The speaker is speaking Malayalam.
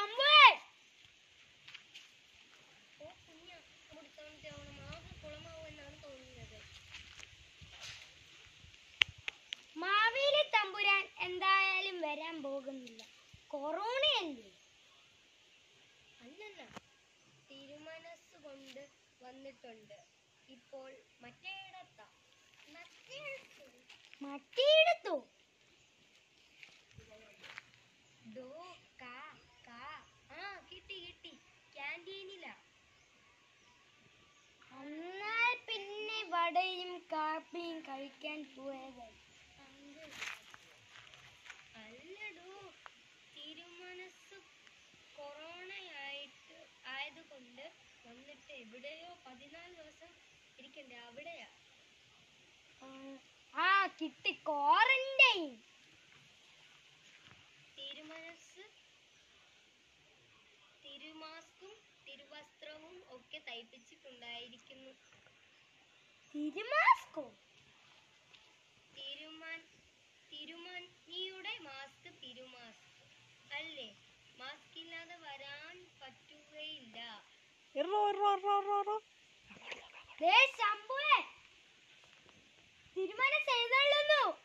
ശംഭുവേ ഓ കുഞ്ഞ അവിടുത്തെ ഓണം ആകെ കുളമാവുമെന്നാണ് തോന്നുന്നത് മാവേലി തമ്പുരാൻ എന്തായാലും വരാൻ പോകുന്നില്ല കൊറോണയല്ലേ അല്ലല്ല തിരുമനസ് കൊണ്ട് വന്നിട്ടുണ്ട് ഇപ്പോൾ മറ്റേടത്താ മറ്റേടത്ത് മട്ടിയെടുത്തു ഡോ കാ കാ ആ കിട്ടി കിട്ടി ക്യാൻറ്റീനിലാ എന്നാൽ പിന്നെ വടയും കാപ്പിയും കഴിക്കാൻ പോയത് അല്ലടോ തിരുമനസ് കൊറോണയായിട്ട് ആയതുകൊണ്ട് വന്നിട്ട് എവിടെയോ പതിനാല് ദിവസം ഇരിക്കണ്ടേ അവിടെയാ ആ കിട്ടി ക്വാറന്റൈൻ തിരുമനസ് തിരുമാസ്കും തിരുവസ്ത്രവും ഒക്കെ തയ്പ്പിച്ചിട്ടുണ്ടായിരിക്കുന്നു തിരുമാസ്കോ തിരുമാൻ തിരുമനിയുടെ മാസ്ക് തിരുമാസ്ക് അല്ലേ മാസ്ക് ഇല്ലാതെ വരാൻ പറ്റുകയില്ല ദേ ശംഭുവേ തിരുമനസ് എഴുന്നള്ളുന്നു